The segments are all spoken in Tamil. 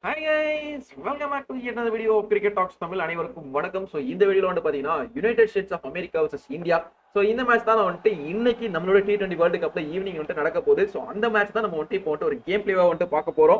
Hi guys welcome back to another video cricket talks Tamil அனைவருக்கும் வணக்கம் ஸோ இந்த வீடியோல வந்து பாத்தீங்கன்னா United States of America versus India so இந்த மேட்ச் தான் வந்துட்டு இன்னைக்கு நம்மளோட டி டுவெண்ட்டி வேர்ல்டு கப்ல ஈவினிங் வந்துட்டு நடக்க போகுது ஸோ அந்த மேட்ச் தான் நம்ம வந்துட்டு இப்போ வந்துட்டு ஒரு கேம் பிளேவா வந்துட்டு பார்க்க போறோம்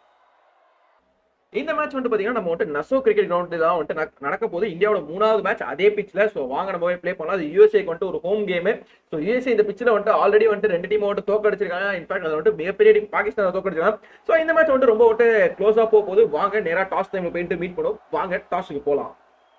இந்த மேட்ச் வந்து பாத்தீங்கன்னா நம்ம வந்துட்டு நசோ கிரிக்கெட் கிரவுண்ட் தான் வந்துட்டு நட- நடக்க போகுது இந்தியாவோட மூணாவது மேட்ச் அதே பிச்சில் ஸோ வாங்க நம்ம போய் ப்ளே பண்ணலாம் அது யூஎஸ்ஏக்கு வந்துட்டு ஒரு ஹோம் கேம் ஸோ யூஎஸ்ஏ இந்த பிச்சில் வந்துட்டு ஆல்ரெடி வந்துட்டு ரெண்டு டீம் வந்துட்டு தோக்கடிச்சிருக்காங்க இன்ஃபேக்ட் அது வந்துட்டு மிகப்பெரிய டீம் பாகிஸ்தான் தோக்கடிச்சிருக்காங்க ஸோ இந்த மேட்ச் வந்துட்டு ரொம்ப வந்துட்டு க்ளோஸாக போக போகுது வாங்க நேராக டாஸ் டைம்ல போயிட்டு மீட் பண்ணுவோம் வாங்க டாஸுக்கு போகலாம்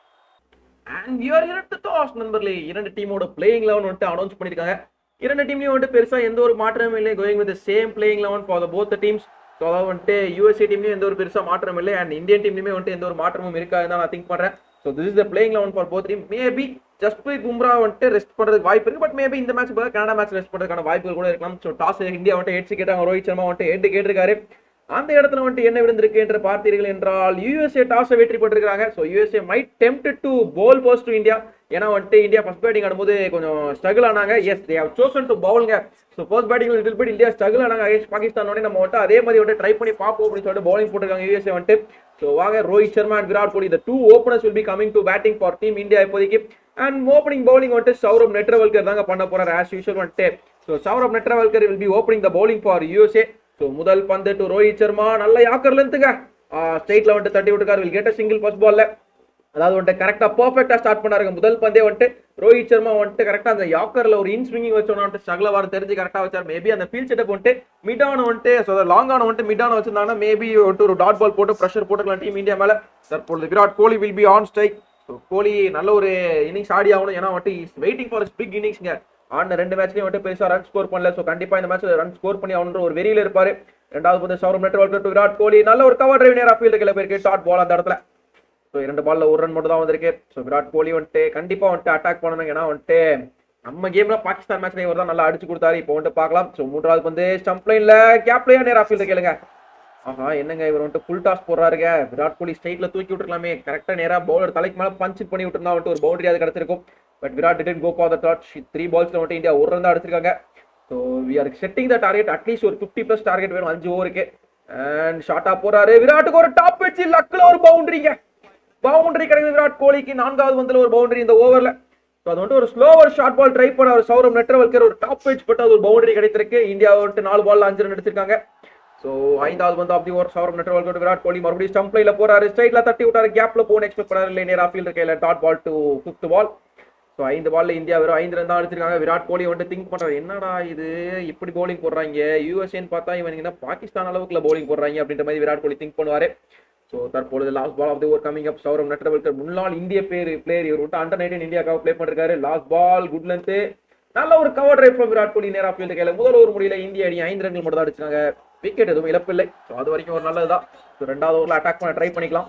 அண்ட் யூஆர் இரண்டு டாஸ் நண்பர்களே இரண்டு டீமோட பிளேயிங் லெவன் வந்துட்டு அனௌன்ஸ் பண்ணியிருக்காங்க இரண்டு டீம்லயும் வந்துட்டு பெருசா எந்த ஒரு மாற்றமும் இல்லை going with same playing eleven for the both teams so அதாவது வந்துட்டு யூஎஸ்ஏ டீம்லயும் எந்த ஒரு பெருசா மாற்றம் இல்லை அண்ட் இந்தியன் டீம்லயுமே வந்துட்டு எந்த ஒரு மாற்றமும் இருக்காதுன்னு தான் நான் திங்க் பண்றேன் so this is the playing eleven for both team maybe Jasprit Bumrah வந்துட்டு ரெஸ்ட் பண்றதுக்கு வாய்ப்பு இருக்கு பட் மேபி இந்த மேட்ச் பதிலாக கனடா மேட்ச் ரெஸ்ட் பண்றதுக்கான வாய்ப்புகள் கூட இருக்கலாம் ஸோ டாஸ் இந்தியா வந்துட்டு ஹெட்ஸ் கேட்டாங்க ரோஹித் சர்மா வந்துட்டு ஹெட் கேட்டிருக்காரு அந்த இடத்துல வந்துட்டு என்ன விழுந்திருக்கு என்று பார்த்தீர்கள் என்றால் யூஎஸ்ஏ டாஸை வெற்றி பெற்றிருக்காங்க so USA might tempt to bowl first to India ஏன்னா வந்துட்டு இந்தியா ஃபர்ஸ்ட் பேட்டிங் ஆடும்போது கொஞ்சம் ஸ்ட்ரகிள் ஆனாங்க yes they have chosen to பவுலுங்க so first batting little bit India struggle ஆனாங்க அகேன்ஸ்ட் பாகிஸ்தான் உடனே நம்ம வந்துட்டு அதே மாதிரி வந்துட்டு ட்ரை பண்ணி பார்ப்போம் அப்படின்னு சொல்லிட்டு பவுலிங் போட்டிருக்காங்க யூஎஸ்ஏ வந்துட்டு ஸோ வாங்க ரோஹித் சர்மா அண்ட் விராட் கோலி இந்த two openers will be coming to batting for team India இப்போதைக்கு அண்ட் ஓப்பனிங் பவுலிங் வந்துட்டு சௌரப் நெட்ரவல்கர் தாங்க பண்ண போறாரு ஆஸ் யூஷுவல் வந்துட்டு so Saurabh Netravalkar will be opening the bowling for USA so முதல் பந்து டு ரோஹித் சர்மா நல்ல யாக்கர்ல இருந்துங்க ஸ்ட்ரைட்ல வந்துட்டு தட்டி விட்டுருக்காரு வில் கேட்ட சிங்கிள் ஃபர்ஸ்ட் பால்ல அதாவது வந்துட்டு கரெக்டா பர்ஃபெக்டா ஸ்டார்ட் பண்ணாருங்க முதல் பந்தே வந்துட்டு ரோஹித் சர்மா வந்துட்டு கரெக்டா அந்த யாக்கர்ல ஒரு இன் ஸ்விங்கிங் வச்சோன்னு வந்துட்டு ஸ்ட்ரகிள் வர தெரிஞ்சு கரெக்டா வச்சார் மேபி அந்த ஃபீல் செட்டப் வந்துட்டு மிட் ஆன வந்துட்டு ஸோ லாங் ஆன வந்துட்டு மிட் ஆன வச்சிருந்தாங்கன்னா மேபி வந்துட்டு ஒரு டாட் பால் போட்டு ப்ரெஷர் போட்டுக்கலாம் டீம் இந்தியா மேல தற்பொழுது Virat Kohli will be on strike so Kohli நல்ல ஒரு இன்னிங்ஸ் ஆடி ஆகணும் ஏன்னா வந்துட்டு இஸ் வெயிட்டிங் ஃபார் பிக் இன்னிங்ஸ்ங்க ஆடின ரெண்டு மேட்ச்லயும் வந்துட்டு பெருசா ரன் ஸ்கோர் பண்ணல ஸோ கண்டிப்பா இந்த மேட்ச்ல ரன் ஸ்கோர் பண்ணி ஆகணுன்ற ஒரு வெறியில இருப்பாரு ரெண்டாவது வந்து சௌரம் நெட் விராட் கோலி நல்ல ஒரு கவர் டிரைவ் நேரா ஃபீல்டு கீழே போயிருக்கு ஷார்ட் பால் அந்த இடத்துல ஸோ இரண்டு பால்ல ஒரு ரன் மட்டும் தான் வந்திருக்கு ஸோ விராட் கோலி வந்துட்டு கண்டிப்பா வந்துட்டு அட்டாக் பண்ணணும் ஏன்னா வந்துட்டு நம்ம கேம்ல பாகிஸ்தான் மேட்ச்ல இவர் தான் நல்லா அடிச்சு கொடுத்தாரு இப்போ வந்துட்டு பார்க்கலாம் ஸோ மூன்றாவது வந்து ஸ்டம்ப் லைன்ல கேப்லயே நேரா ஃபீல்டு கேளுங்க ஆஹா என்னங்க இவர் வந்துட்டு ஃபுல் டாஸ் போடுறாருங்க விராட் கோலி ஸ்ட்ரைட்ல தூக்கி விட்டுருக்கலாமே கரெக்டா நேரா பவுலர் தலைக்கு மேல பஞ்ச் பண்ணி விட்டுருந்தா வந்துட்டு ஒரு பவுண்டரி அது கிடைச்சிருக்கும் but Virat didn't go for the dot three பால்ஸ்ல வந்துட்டு இந்தியா ஒரு ரன் தான் அடிச்சிருக்காங்க so we are setting the target at least ஒரு ஃபிஃப்டி ப்ளஸ் டார்கெட் வேணும் அஞ்சு ஓவருக்கு அண்ட் ஷார்ட்டா போறாரு விராட்டுக்கு ஒரு டாப் வச்சு லக்ல ஒரு பவுண்டரிங்க பவுண்டரி கிடைக்குது விராட் கோலிக்கு நான்காவது பந்துல ஒரு பவுண்டரி இந்த ஓவர்ல ஸோ அது வந்துட்டு ஒரு ஸ்லோவர் ஷார்ட் பால் ட்ரை பண்ண ஒரு சௌரம் நெட்ரவல்கர் ஒரு டாப் வெச் பட்டு அது ஒரு பவுண்டரி கிடைத்திருக்கு இந்தியா வந்துட்டு நாலு பால் அஞ்சு ரன் எடுத்திருக்காங்க ஸோ ஐந்தாவது பந்து of the over Saurabh Netravalkar Virat Kohli மறுபடியும் ஸ்டம்ப் லைன்ல போறாரு ஸ்ட்ரைட்ல தட்டி விட்டாரு கேப்ல போன எக்ஸ்பெக்ட் பண்ணாரு இல்லை நேரா ஃபீல்டு கையில dot ball to fifth ball so ஐந்து பால்ல இந்தியா வெறும் ஐந்து ரன் தான் அடிச்சிருக்காங்க விராட் கோலி வந்துட்டு திங்க் பண்றாரு என்னடா இது இப்படி பவுலிங் போடுறாங்க யூஎஸ்ஏன்னு பார்த்தா இவனுக்கு என்ன பாகிஸ்தான் அளவுக்குள்ள பவுலிங் போடுறாங்க அப்படின்ற மாதிரி விராட் கோலி திங்க் பண்ணுவாரு ஸோ தற்பொழுது last ball of the over coming up Saurabh Netravalkar முன்னாள் இந்திய பேர் பிளேயர் இவர் விட்டு அண்டர் நைன்டீன் இந்தியாக்காக ப்ளே பண்ணிருக்காரு லாஸ்ட் பால் குட் லென்த் நல்ல ஒரு cover drive from Virat Kohli நேரா ஃபீல்டு கையில முதல் ஒரு முடியல இந்திய அணி ஐந்து ரன்கள் மட்டும் தான் அடிச்சாங்க விக்கெட் எதுவும் இழப்பில்லை ஸோ அது வரைக்கும் ஒரு நல்லதுதான் ஸோ ரெண்டாவது ஓவரில் அட்டாக் பண்ண ட்ரை பண்ணிக்கலாம்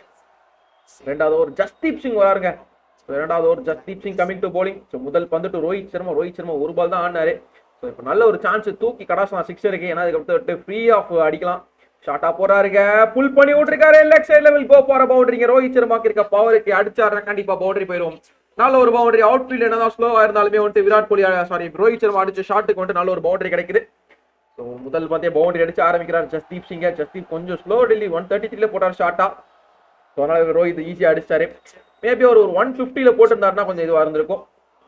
ரெண்டாவது ஓவர் ஜஸ்தீப் சிங் வராருங்க So, இரண்டாவது over Jasdeep Singh coming to bowling so முதல் பந்து டு ரோஹித் சர்மா ரோஹித் சர்மா ஒரு பால் தான் ஆடினாரு ஸோ இப்போ நல்ல ஒரு சான்ஸ் தூக்கி கடாசலாம் சிக்ஸ் இருக்கு ஏன்னா அதுக்கு ஃப்ரீ ஆஃப் அடிக்கலாம் ஷார்ட்டா போறாருங்க புல் பண்ணி விட்டுருக்காரு லெக் சைட் லெவல் கோ போற பவுண்டரிங்க ரோஹித் சர்மாக்கு இருக்க பவருக்கு அடிச்சாருன்னா கண்டிப்பா பவுண்டரி போயிடும் நல்ல ஒரு பவுண்டரி அவுட் ஃபீல்ட் என்னதான் ஸ்லோவா இருந்தாலுமே வந்துட்டு விராட் கோலி சாரி ரோஹித் சர்மா அடிச்ச ஷாட்டுக்கு வந்துட்டு நல்ல ஒரு பவுண்டரி கிடைக்குது ஸோ முதல் பந்தே பவுண்டரி அடிச்சு ஆரம்பிக்கிறார் ஜஸ்தீப் சிங்க ஜஸ்தீப் கொஞ்சம் ஸ்லோ டெல்லி ஒன் தேர்ட்டி த்ரீல போட்டார் ஷார்ட்டா ஸோ அதனால ரோஹித் ஈஸியாக அடிச்சாரு மேபி ஒரு ஒரு ஒன் ஃபிஃப்டியில் போட்டிருந்தாருன்னா கொஞ்சம் இதுவாக இருந்திருக்கும்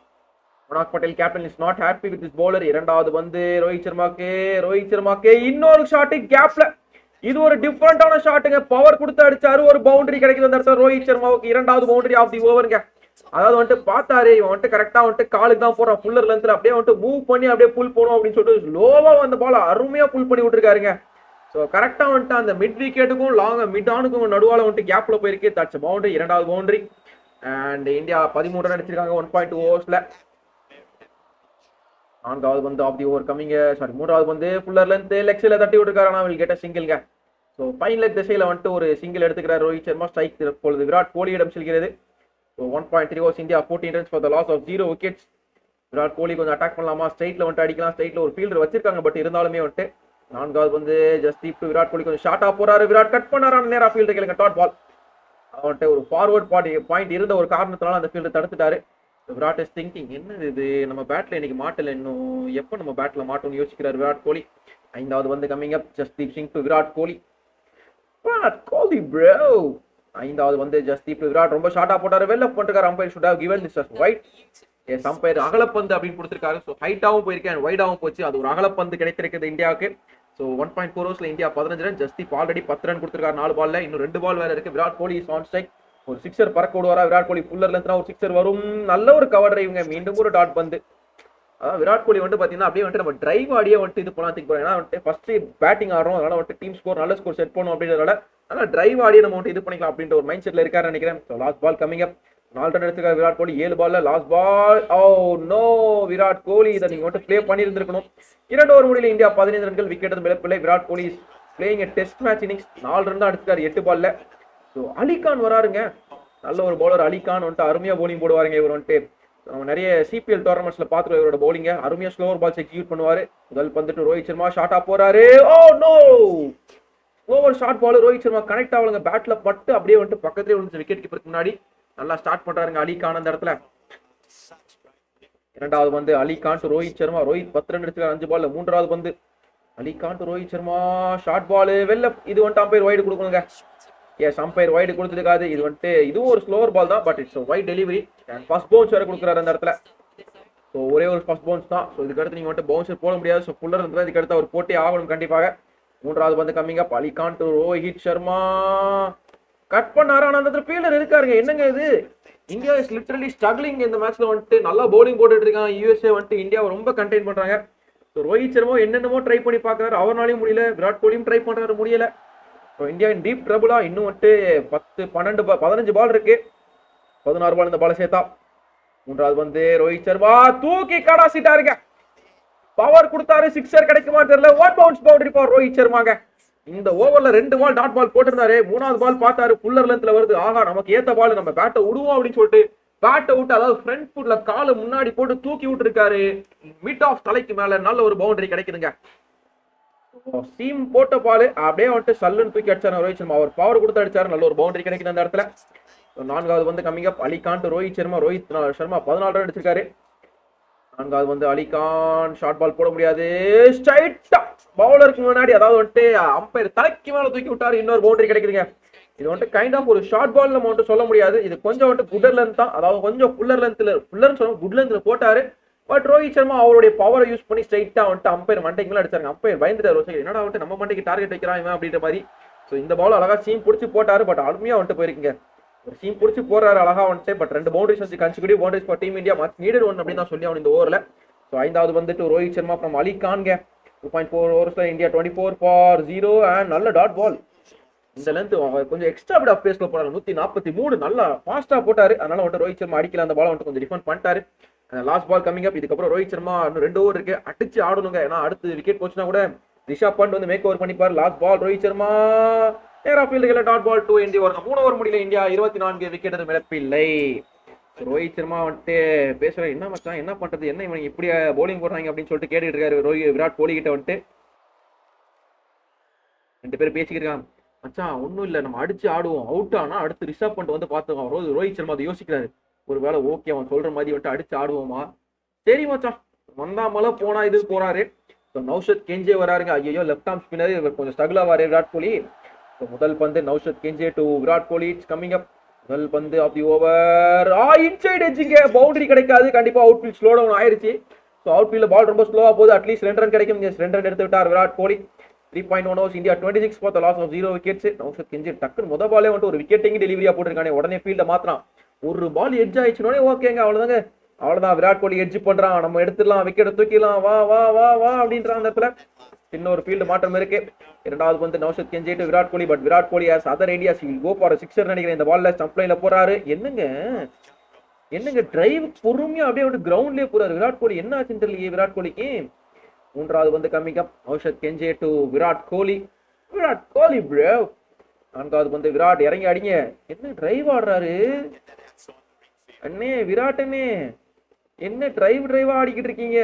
Monank Patel captain is not happy with his bowler இரண்டாவது வந்து ரோஹித் சர்மாக்கு ரோஹித் சர்மாக்கு இன்னொரு ஷாட்டு கேப்ல இது ஒரு டிஃப்ரெண்டான ஷாட்டுங்க பவர் கொடுத்து அடிச்சாரு ஒரு பவுண்டரி கிடைக்குது அந்த இடத்துல ரோஹித் சர்மாவுக்கு இரண்டாவது பவுண்டரி ஆஃப் தி ஓவருங்க அதாவது வந்துட்டு பார்த்தாரு இவன் வந்துட்டு கரெக்டா வந்துட்டு காலுக்கு தான் போறான் புல்லர் லென்த்ல அப்படியே வந்துட்டு மூவ் பண்ணி அப்படியே புல் போகணும் அப்படின்னு சொல்லிட்டு லோவா வந்த பால் அருமையா புல் பண்ணி விட்டுருக்காருங்க ஸோ கரெக்டாக வந்துட்டு அந்த மிட் விக்கெட்டுக்கும் லாங் மிட் ஆனுக்கும் நடுவால வந்துட்டு கேப்ல போயிருக்கு தட்ஸ் பவுண்டரி இரண்டாவது பவுண்டரி அண்ட் இந்தியா பதிமூணு ரன் அடிச்சிருக்காங்க ஒன் பாயிண்ட் டூ ஓவர்ஸ்ல நான்காவது வந்து ஆஃப் தி ஓவர் கம்மிங்க சாரி மூன்றாவது வந்து ஃபுல்லர் லென்த் லெக்ஸில் தட்டி விட்டுருக்காரு ஆனால் வில் கெட்ட சிங்கிள்ங்க ஸோ ஃபைன் லெக் திசையில் வந்துட்டு ஒரு சிங்கிள் எடுத்துக்கிறார் ரோஹித் சர்மா ஸ்ட்ரைக் இப்பொழுது விராட் கோலியிடம் செல்கிறது so one point three overs India fourteen runs for the loss of zero wickets Virat Kohli கொஞ்சம் அட்டாக் பண்ணலாமா ஸ்ட்ரைட்ல வந்துட்டு அடிக்கலாம் ஸ்ட்ரைட்ல ஒரு ஃபீல்டர் வச்சிருக்காங்க பட் இருந்தாலுமே வந்துட்டு நான்காவது வந்து ஜஸ்தீப் to விராட் கோலி கொஞ்சம் ஷார்ட்டா போறாரு விராட் கட் பண்ணாரு நேரா ஃபீல்டர் கேளுங்க டாட் பால் அவன்கிட்ட ஒரு ஃபார்வர்ட் பாடி பாயிண்ட் இருந்த ஒரு காரணத்தினால அந்த ஃபீல்டர் தடுத்துட்டாரு விராட் இஸ் திங்கிங் என்னது இது நம்ம பேட்ல இன்னைக்கு மாட்டல இன்னும் எப்போ நம்ம பேட்ல மாட்டோம்னு யோசிக்கிறார் விராட் கோலி ஐந்தாவது வந்து coming up Jasdeep Singh to Virat Kohli Virat Kohli bro ஐந்தாவது வந்து ஜஸ்தீப் விராட் ரொம்ப ஷார்ட்டா போட்டாரு வெல் அப் பண்ணிருக்காரு umpire should have given this wide yes umpire அகலப்பந்து அப்படின்னு கொடுத்திருக்காரு ஸோ ஹைட்டாவும் போயிருக்கேன் வைடாவும் போச்சு அது ஒரு அகலப்பந்து கிடைத்திருக்குது இந்தியாவுக்கு ஸோ ஒன் பாயிண்ட் ஃபோர் ஓவர்ஸ்ல இந்தியா பதினஞ்சு ரன் ஜஸ்தீப் ஆல்ரெடி பத்து ரன் கொடுத்திருக்காரு நாலு பால்ல இன்னும் ரெண்டு பால் வேற இருக்கு Virat Kohli is on strike ஒரு சிக்ஸர் பறக்க விடுவாரா விராட் கோலி புல்லர்ல இருந்தா ஒரு சிக்ஸர் வரும் நல்ல ஒரு கவர் டிரைவுங்க மீண்டும் ஒரு டாட் பந்து அதான் விராட் கோலி வந்து பாத்தீங்கன்னா அப்படியே வந்துட்டு நம்ம டிரைவ் ஆடியே வந்துட்டு இது பண்ணலாம் திங்க் ஏன்னா வந்துட்டு ஃபர்ஸ்ட் பேட்டிங் ஆடுறோம் அதனால வந்துட்டு டீம் ஸ்கோர் நல்ல ஸ்கோர் செட் பண்ணும் அப்படின்றதால அதனால டிரைவ் ஆடியே நம்ம வந்துட்டு இது பண்ணிக்கலாம் அப்படின்ற ஒரு மைண்ட் செட்ல இருக்காரு நினைக்கிறேன் லாஸ்ட் பால் கமிங் அப் நாலு ரன் எடுத்துக்காரு விராட் கோலி ஏழு பால்ல last ball oh no Virat Kohli இதை நீங்க வந்துட்டு ப்ளே பண்ணியிருந்திருக்கணும் இரண்டு ஓவர் முடியல இந்தியா பதினைந்து ரன்கள் விக்கெட் மிளப்பில்லை Virat Kohli playing test match innings நாலு ரன் தான் எடுத்துக்காரு எட்டு பால்ல ஸோ அலிகான் வராருங்க நல்ல ஒரு பவுலர் அலிகான் வந்துட்டு அருமையா bowling போடுவாருங்க இவர் வந்துட்டு நம்ம நிறைய சிபிஎல் டோர்னமெண்ட்ஸ்ல பார்த்துருவோம் இவரோட பவுலிங்க அருமையா ஸ்லோவர் பால்ஸ் எக்ஸிக்யூட் பண்ணுவாரு முதல் பந்துட்டு ரோஹித் சர்மா ஷார்ட்டா போறாரு oh no over short ball Rohit Sharma connect ஆகலங்க பேட்ல பட்டு அப்படியே வந்துட்டு பக்கத்துலேயே விழுந்து விக்கெட் கீப்பருக்கு முன்னாடி நல்லா ஸ்டார்ட் பண்றாருங்க அலிகான் அந்த இடத்துல இரண்டாவது வந்து அலிகான் டு ரோஹித் சர்மா ரோஹித் பத்து ரன் எடுத்துக்காரு அஞ்சு பால்ல மூன்றாவது பந்து Ali Khan to Rohit Sharma short ball வெளில இது வந்துட்டு அம்பையர் வைடு கொடுக்கணுங்க எஸ் அம்பையர் வைடு கொடுத்துருக்காது இது வந்துட்டு இதுவும் ஒரு ஸ்லோவர் பால் தான் but it's wide delivery and first bounce வேற கொடுக்குறாரு அந்த இடத்துல ஸோ ஒரே ஒரு ஃபர்ஸ்ட் பவுன்ஸ் தான் ஸோ இதுக்கு அடுத்து நீங்கள் வந்துட்டு பவுன்சர் போட முடியாது ஸோ ஃபுல்லர் இருந்தால் இதுக்கு அடுத்து அவர் போட்டி ஆகணும் கண்டிப்பாக மூன்றாவது வந்து கம்மிங்க அலிகான் டு ரோஹித் சர்மா கட் பண்ணாரு ஆனா அந்த ஃபீல்டர் இருக்காருங்க என்னங்க இது இந்தியா இஸ் லிட்டரலி ஸ்ட்ரகிளிங் இந்த மேட்ச்ல வந்துட்டு நல்லா பவுலிங் போட்டுட்டு இருக்காங்க யூஎஸ்ஏ வந்துட்டு இந்தியாவை ரொம்ப கண்டெயின் பண்றாங்க ஸோ ரோஹித் சர்மா என்னென்னமோ ட்ரை பண்ணி பார்க்கறாரு அவராலையும் முடியல விராட் கோலியும் ட்ரை பண்றாரு முடியல ஸோ இந்தியா இன் டீப் ட்ரபுளா இன்னும் வந்துட்டு பத்து பன்னெண்டு ball- பதினஞ்சு பால் இருக்கு பதினாறு பால் இந்த பாலை சேர்த்தா மூன்றாவது வந்து ரோஹித் சர்மா தூக்கி கடாசிட்டாருங்க பவர் கொடுத்தாரு சிக்ஸர் கிடைக்குமா தெரியல one bounce boundary four Rohit சர்மாங்க இந்த ஓவர்ல ரெண்டு பால் டாட் பால் போட்டிருந்தாரு மூணாவது பால் பார்த்தாரு புல்லர் லென்த்ல வருது ஆகா நமக்கு ஏத்த பால் நம்ம பேட்டை விடுவோம் அப்படின்னு சொல்லிட்டு பேட்டை விட்டு அதாவது ஃப்ரண்ட் ஃபுட்ல காலை முன்னாடி போட்டு தூக்கி விட்டுருக்காரு மிட் ஆஃப் தலைக்கு மேல நல்ல ஒரு பவுண்டரி கிடைக்குதுங்க சீம் போட்ட பால் அப்படியே வந்துட்டு சல்லுன்னு தூக்கி அடிச்சாரு ரோஹித் சர்மா அவர் பவர் கொடுத்து அடிச்சாரு நல்ல ஒரு பவுண்டரி கிடைக்குது அந்த இடத்துல So, நான்காவது வந்து coming up Ali Khan to Rohit Sharma Rohit Sharma பதினாலு ரன் அடிச்சிருக்காரு நான்காவது வந்து அலிகான் ஷார்ட் பால் போட முடியாது ஸ்ட்ரைட்டா பவுலருக்கு முன்னாடி அதாவது வந்துட்டு அம்பையர் தலைக்கு மேல தூக்கி விட்டாரு இன்னொரு பவுண்டரி கிடைக்குதுங்க இது வந்துட்டு கைண்ட் ஆஃப் ஒரு ஷார்ட் பால் நம்ம வந்துட்டு சொல்ல முடியாது இது கொஞ்சம் வந்துட்டு குட்டர் லென்த் தான் அதாவது கொஞ்சம் ஃபுல்லர் லென்த்ல ஃபுல்லர்னு சொல்லுவோம் குட் லென்த்ல போட்டாரு பட் ரோஹித் சர்மா அவருடைய பவரை யூஸ் பண்ணி ஸ்ட்ரைட்டா வந்துட்டு அம்பையர் மண்டைக்கு மேல அடிச்சாங்க அம்பையர் பயந்துட்டாரு சரி, என்னடா வந்துட்டு நம்ம மண்டைக்கு டார்கெட் வைக்கிறான் இவன் அப்படின்ற மாதிரி ஸோ இந்த பால் அழகா சீம் பிடிச்சி போட்டாரு பட் அருமையா வந்துட்டு போயிருக்கீங்க ஒரு சீம் பிடிச்சி போறாரு அழகா வந்துட்டு பட் ரெண்டு பவுண்டரிஸ் வந்து consecutive boundaries for team India much needed one அப்படின்னு தான் சொல்லி அவன் இந்த ஓவரில் ஸோ ஐந்தாவது வந்துட்டு ரோஹித் சர்மா ஃப்ரம் அலி கான்க டூ பாயிண்ட் ஃபோர் ஓவர்ஸ்ல India twenty four for zero and நல்ல டாட் பால் இந்த லென்த் கொஞ்சம் எக்ஸ்ட்ரா பிட் ஆஃப் பேஸ்ல போறாரு நூத்தி நாற்பத்தி மூணு நல்லா ஃபாஸ்டா போட்டாரு அதனால வந்துட்டு ரோஹித் சர்மா அடிக்கல அந்த பால் வந்துட்டு கொஞ்சம் டிஃபெண்ட் பண்ணிட்டாரு லாஸ்ட் பால் கம்மிங் அப் இதுக்கப்புறம் ரோஹித் சர்மா இன்னும் ரெண்டு ஓவர் இருக்கு அடிச்சு ஆடணுங்க ஏன்னா அடுத்து விக்கெட் போச்சுன்னா கூட ரிஷப் பண்ட் வந்து மேக் ஓவர் பண்ணிப்பாரு லாஸ்ட் பால் ரோஹித் சர்மா நேரா ஃபீல்டுகளை டாட் பால் டூ இந்தியா வருங்க மூணு ஓவர் முடியல இந்தியா இருபத்தி நான்கு விக்கெட் இழப்பில்லை ரோஹித் சர்மா வந்துட்டு பேசுற என்ன மச்சான் என்ன பண்றது என்ன இவங்க இப்படி bowling போடுறாங்க அப்படின்னு சொல்லிட்டு கேட்டுட்டு இருக்காரு ரோஹித் விராட் கோலி கிட்ட வந்துட்டு ரெண்டு பேரும் பேசிக்கிட்டு இருக்காங்க மச்சான் ஒண்ணும் இல்ல நம்ம அடிச்சு ஆடுவோம் அவுட் ஆனா அடுத்து ரிஷப் பண்ணிட்டு வந்து பார்த்துக்கோம் ரோஹித் ரோஹித் சர்மா அதை யோசிக்கிறாரு ஒருவேளை ஓகே அவன் சொல்ற மாதிரி வந்துட்டு அடிச்சு ஆடுவோமா சரி மச்சான் வந்தாமல போனா இது போறாரு ஸோ நௌஷத் கெஞ்சே வராருங்க ஐயோ லெஃப்ட் ஆர்ம் ஸ்பின்னர் இவர் கொஞ்சம் ஸ்ட்ரகிள் ஆவாரு விராட் கோலி ஸோ முதல் பந்து Nosthush Kenjige to Virat Kohli it's coming up முதல் பந்து of the over ah inside எட்ஜிங்க பவுண்டரி கிடைக்காது கண்டிப்பா அவுட் ஃபீல்ட் ஸ்லோ டவுன் ஆயிருச்சு ஸோ அவுட் ஃபீல்ட் பால் ரொம்ப ஸ்லோவா போகுது அட்லீஸ்ட் ரெண்டு ரன் கிடைக்கும் Yes, ரெண்டு ரன் எடுத்து விட்டார் Virat Kohli three point one overs India twenty six for loss of zero wickets Nosthush Kenjige டக்குன்னு முத பாலே வந்துட்டு ஒரு விக்கெட்டிங் டெலிவரியா போட்டிருக்கானே உடனே ஃபீல்ட மாத்திரம் ஒரு பால் எட்ஜ் ஆயிடுச்சுனோடனே ஓகேங்க அவ்வளவுதாங்க அவ்வளவுதான் விராட் கோலி எட்ஜ் பண்றான் நம்ம எடுத்துடலாம் விக்கெட் தூக்கிடலாம் வா வா வா வா அப்படின்ற அந்த இடத்துல இன்னொரு ஃபீல்டு மாற்றம் இருக்கு இரண்டாவது வந்து நௌஷத் கெஞ்சிட்டு Virat Kohli but Virat Kohli as other ideas will go for sixer நினைக்கிறேன் இந்த பால்ல ஸ்டம்ப் லைன்ல போறாரு என்னங்க என்னங்க டிரைவ் பொறுமையா அப்படியே வந்து கிரவுண்ட்லயே போறாரு விராட் கோலி என்ன ஆச்சுன்னு தெரியலையே விராட் கோலிக்கு மூன்றாவது வந்து coming up Nosthush Kenjige to Virat Kohli Virat Kohli bro நான்காவது வந்து விராட் இறங்கி அடிங்க என்ன டிரைவ் ஆடுறாரு அண்ணே விராட் அண்ணே என்ன டிரைவ் டிரைவா ஆடிக்கிட்டு இருக்கீங்க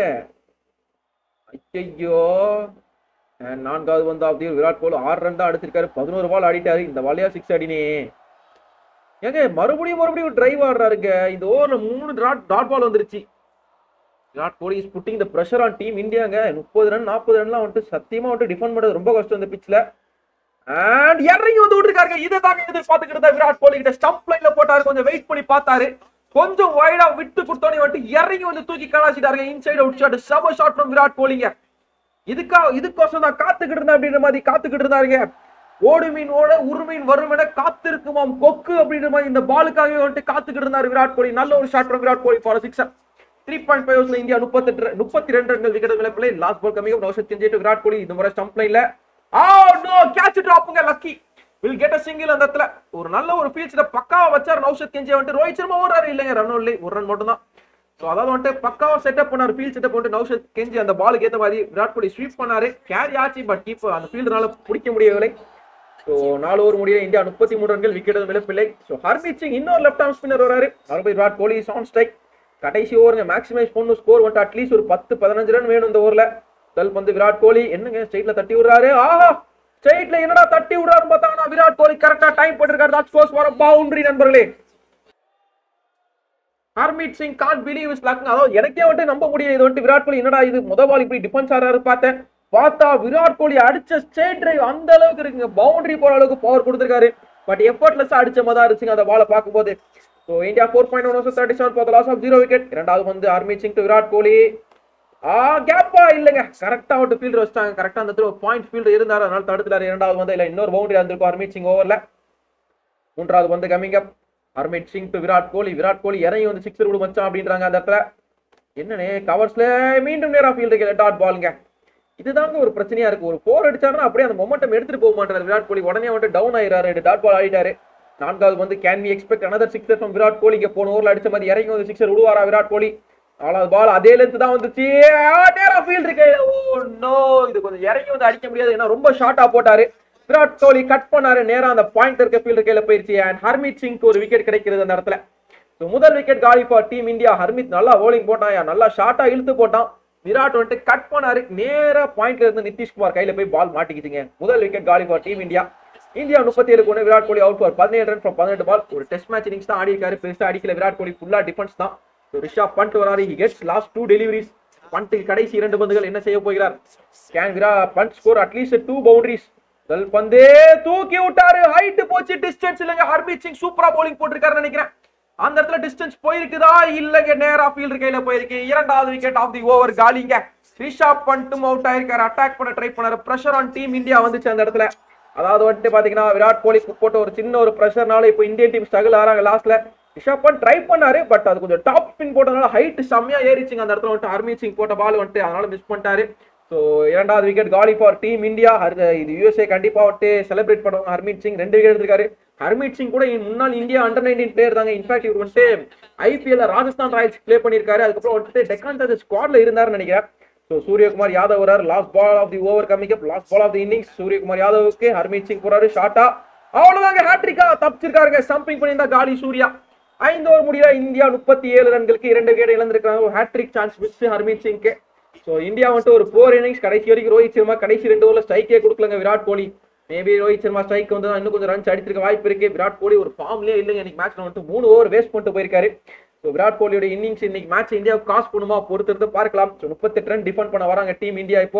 ஐயோ நான்காவது வந்து அப்படி விராட் கோலி ஆறு ரன் தான் அடிச்சிருக்காரு பதினோரு பால் ஆடிட்டாரு இந்த பாலையா சிக்ஸ் அடினே ஏங்க மறுபடியும் மறுபடியும் டிரைவ் ஆடுறாருங்க இந்த ஓவர்ல மூணு டாட் டாட் பால் வந்துருச்சு Virat Kohli is putting the pressure on team இந்தியாங்க முப்பது ரன் நாற்பது ரன்லாம் வந்துட்டு சத்தியமா வந்துட்டு டிஃபெண்ட் பண்றது ரொம்ப கஷ்டம் இந்த பிச்சில் அண்ட் இறங்கி வந்து விட்டுருக்காரு இதை தாங்க எதிர்பார்த்துக்கிட்டு இருந்தா விராட் கோலி கிட்ட ஸ்டம்ப் லைன்ல போட்டாரு கொஞ்சம் வெயிட் பண்ணி பார்த்தாரு கொஞ்சம் வைடா விட்டு கொடுத்தோன்னே வந்துட்டு இறங்கி வந்து தூக்கி கலாச்சிட்டாருங்க இன்சைட் அவுட் ஷாட் செம ஷாட் ஃப்ரம் விராட் கோலிங்க இதுக்கா இதுக்கோசம் தான் காத்துக்கிட்டு இருந்தேன் அப்படின்ற மாதிரி காத்துக்கிட்டு இருந்தாருங்க ஓடு மீன் ஓட உருமீன் வரும் என காத்திருக்குமாம் கொக்கு அப்படின்ற மாதிரி இந்த பாலுக்காகவே வந்துட்டு காத்துக்கிட்டு இருந்தாரு விராட் கோலி நல்ல ஒரு shot from Virat Kohli for sixer three point five ஓவர்ஸ்ல இந்தியா முப்பத்தெட்டு முப்பத்தி ரெண்டு ரன்கள் விக்கெட் விளைப்பிள்ளை லாஸ்ட் பால் கம்மியாக நௌஷத் கெஞ்சிட்டு விராட் கோலி இந்த முறை ஸ்டம்ப் லைன்ல ஆ நோ கேட்ச் டிராப்புங்க lucky will get a single அந்த இடத்துல ஒரு நல்ல ஒரு ஃபீல்ட்ஸ்ல பக்காவா வச்சார் நௌஷத் கெஞ்சி வந்துட்டு ரோஹித் சர்மா ஓடுறாரு இல்லைங்க ரன் இல்லை ஒரு ரன் மட்டும் தான் ஸோ அதாவது வந்துட்டு பக்காவா செட்டப் பண்ணாரு ஃபீல்ட் செட்டப் பண்ணிட்டு நௌஷத் கெஞ்சி அந்த பாலுக்கு ஏற்ற மாதிரி விராட் கோலி ஸ்வீப் பண்ணாரு கேரி ஆச்சு பட் கீப் அந்த ஃபீல்டுனால பிடிக்க முடியவில்லை ஸோ நாலு ஓவர் முடிய இந்தியா முப்பத்தி மூணு ரன்கள் விக்கெட் இழப்பில்லை ஸோ ஹர்மீத் சிங் இன்னொரு லெஃப்ட் ஆர்ம் ஸ்பின்னர் வராரு மறுபடியும் விராட் கோலி ஆன் ஸ்ட்ரைக் கடைசி ஓவருங்க மேக்ஸிமைஸ் பண்ணணும் ஸ்கோர் வந்துட்டு அட்லீஸ்ட் ஒரு பத்து பதினஞ்சு ரன் வேணும் இந்த ஓவர்ல தல் வந்து விராட் கோலி என்னங்க ஸ்ட்ரைட்ல தட்டி விடுறாரு ஆஹா ஸ்ட்ரைட்ல என்னடா தட்டி விடுறாருன்னு பார்த்தாங்கன்னா விராட் கோலி கரெக்டா டைம் போட்டிருக்காரு தட் ஸ்கோர்ஸ் ஃபார் பவுண்டரி நண்பர்களே Harmeet Singh can't believe is luck அதாவது எனக்கே வந்துட்டு நம்ப முடியல இது வந்துட்டு விராட் கோலி என்னடா இது முத பால் இப்படி டிஃபென்ஸ் ஆறாரு பார்த்தேன் பார்த்தா விராட் கோலி அடிச்ச ஸ்ட்ரெயிட் டிரைவ் அந்த அளவுக்கு இருக்குங்க பவுண்டரி போற அளவுக்கு பவர் கொடுத்துருக்காரு பட் எஃபர்ட்லெஸ் அடிச்ச மாதிரி தான் இருந்துச்சுங்க அந்த பாலை பார்க்கும்போது so India four point one thirty seven for loss of zero wicket இரண்டாவது வந்து ஹர்மீத் சிங் டு விராட் கோலி ஆ கேப்பா இல்லைங்க கரெக்டா விட்டு ஃபீல்டர் வச்சிட்டாங்க கரெக்டா அந்த இடத்துல பாயிண்ட் ஃபீல்டர் இருந்தாரு அதனால தடுத்துட்டாரு இரண்டாவது வந்து இல்ல இன்னொரு பவுண்டரி இருந்திருக்கும் ஹர்மீத் சிங் ஓவர்ல மூன்றாவது வந்து coming up Harmeet Singh to Virat Kohli Virat Kohli இறங்கி வந்து சிக்ஸர் விடு மச்சான் அப்படின்றாங்க அந்த இடத்துல என்னனே கவர்ஸ்ல மீண்டும் நேரா ஃபீல்டு டாட் பாலுங்க இதுதாங்க ஒரு பிரச்சனையா இருக்கு ஒரு போர் அடிச்சாருன்னா அப்படியே அந்த மொமெண்டம் எடுத்துட்டு போக மாட்டாரு விராட் கோலி உடனே வந்துட்டு டவுன் ஆயிராரு ரெண்டு டாட் பால் ஆடிட்டாரு நான்காவது வந்து can we expect another sixer from Virat Kohli இங்க போன ஓவர்ல அடிச்ச மாதிரி இறங்கி வந்து சிக்ஸர் விடுவாரா விராட் கோலி நாலாவது பால் அதே லென்த் தான் வந்துச்சு ஆ, நேரா ஃபீல்ட் இருக்கு ஓ நோ இது கொஞ்சம் இறங்கி வந்து அடிக்க முடியாது ஏன்னா ரொம்ப ஷார்ட்டா போட்டாரு விராட் கோலி கட் பண்ணாரு நேரா அந்த பாயிண்ட் இருக்க ஃபீல்டு கையில போயிருச்சு அண்ட் ஹர்மீத் சிங்க்கு ஒரு விக்கெட் கிடைக்கிறது அந்த இடத்துல So, முதல் விக்கெட் காலி ஃபார் டீம் இந்தியா ஹர்மித் நல்லா bowling போட்டான் நல்லா ஷார்ட்டா இழுத்து போட்டான் விராட் வந்துட்டு கட் பண்ணாரு நேரா பாயிண்ட்ல இருந்து நிதிஷ்குமார் கையில போய் பால் மாட்டிக்கிச்சுங்க முதல் விக்கெட் காலி ஃபார் டீம் இந்தியா இந்தியா முப்பத்தி ஏழு ஒன்று விராட் கோலி அவுட் ஃபார் பதினேழு ரன் ஃப்ரம் பதினெட்டு பால் ஒரு டெஸ்ட் மேட்ச் இன்னிங்ஸ் தான் ஆடி இருக்காரு பெருசா அடிக்கல விராட் கோலி ஃபுல்லா டிஃபென்ஸ் தான் So, ரிஷப் பண்ட் வராரு he gets last two deliveries பண்ட்டுக்கு கடைசி இரண்டு பந்துகள் என்ன செய்ய போகிறார் கேன் விரா Pant score at least two boundaries முதல் பந்தே தூக்கி விட்டாரு ஹைட் போச்சு டிஸ்டன்ஸ் இல்லைங்க ஹர்மீத் சிங் சூப்பரா bowling போட்டிருக்காருன்னு நினைக்கிறேன் அந்த இடத்துல டிஸ்டன்ஸ் போயிருக்குதா இல்லங்க நேரா ஃபீல்டு கையில போயிருக்கு இரண்டாவது விக்கெட் ஆஃப் தி ஓவர் காலிங்க ரிஷாப் பண்ட்டும் அவுட் ஆயிருக்காரு அட்டாக் பண்ண ட்ரை பண்ணாரு பிரஷர் ஆன் டீம் இந்தியா வந்துச்சு அந்த இடத்துல அதாவது வந்துட்டு பாத்தீங்கன்னா விராட் கோலிக்கு போட்ட ஒரு சின்ன ஒரு பிரஷர்னால இப்போ இந்தியன் டீம் ஸ்ட்ரகிள் ஆறாங்க லாஸ்ட்ல ரிஷப் பண்ட் ட்ரை பண்ணாரு பட் அது கொஞ்சம் டாப் ஸ்பின் போட்டதுனால ஹைட் செம்மையா ஏறிச்சுங்க அந்த இடத்துல வந்துட்டு ஹர்மீத் சிங் போட்ட பால் வந்துட்டு அதனால மிஸ் பண்ணிட்டாரு ஸோ இரண்டாவது விக்கெட் காலி ஃபார் டீம் இந்தியா இது யூஎஸ்ஏ கண்டிப்பா வந்துட்டு செலிப்ரேட் பண்ணுவாங்க ஹர்மீத் சிங் ரெண்டு விக்கெட் எடுத்திருக்காரு ஹர்மீத் சிங் கூட இன் முன்னாள் இந்தியா அண்டர் நைன்டீன் பிளேயர் தாங்க இன்ஃபேக்ட் இவர் வந்துட்டு ஐபிஎல்ல ராஜஸ்தான் ராயல்ஸ் ப்ளே பண்ணியிருக்காரு அதுக்கப்புறம் வந்துட்டு டெக்கான் சார்ஜர் ஸ்குவாட்ல இருந்தாருன்னு நினைக்கிறேன் ஸோ சூரியகுமார் யாதவ் வரார் last ball of the over coming up last ball of the innings Suryakumar யாதவுக்கு ஹர்மீத் சிங் போறாரு ஷார்ட்டா அவ்வளவுதாங்க ஹேட்ரிக்கா தப்பிச்சிருக்காருங்க ஸ்டம்பிங் பண்ணியிருந்தா காலி சூர்யா ஐந்து ஓவர் முடியல இந்தியா முப்பத்தி ஏழு ரன்களுக்கு இரண்டு விக்கெட் இழந்திருக்காங்க ஒரு ஹேட்ரிக் சான்ஸ் மிஸ் ஹர்மீத் சிங்க்கு ஸோ இந்தியா வந்துட்டு ஒரு ஃபோர் இன்னிங்ஸ் கடைசி வரைக்கும் ரோஹித் சர்மா கடைசி ரெண்டு ஓவர்ல ஸ்ட்ரைக்கே கொடுக்கலங்க விராட் கோலி மேபி ரோஹித் சர்மா ஸ்ட்ரைக் வந்து இன்னும் கொஞ்சம் ரன்ஸ் அடிச்சிருக்க வாய்ப்பு இருக்கு விராட் கோலி ஒரு ஃபார்ம்லேயே இல்லைங்க இன்னைக்கு மேட்ச்ல வந்துட்டு மூணு ஓவர் வேஸ்ட் பண்ணிட்டு போயிருக்காரு ஸோ விராட் கோலியோட இன்னிங்ஸ் இன்னைக்கு மேட்ச் இந்தியாவுக்கு காசு பண்ணுமா பொறுத்திருந்து பார்க்கலாம் ஸோ முப்பத்தெட்டு ரன் டிஃபெண்ட் பண்ண வராங்க டீம் இந்தியா இப்போ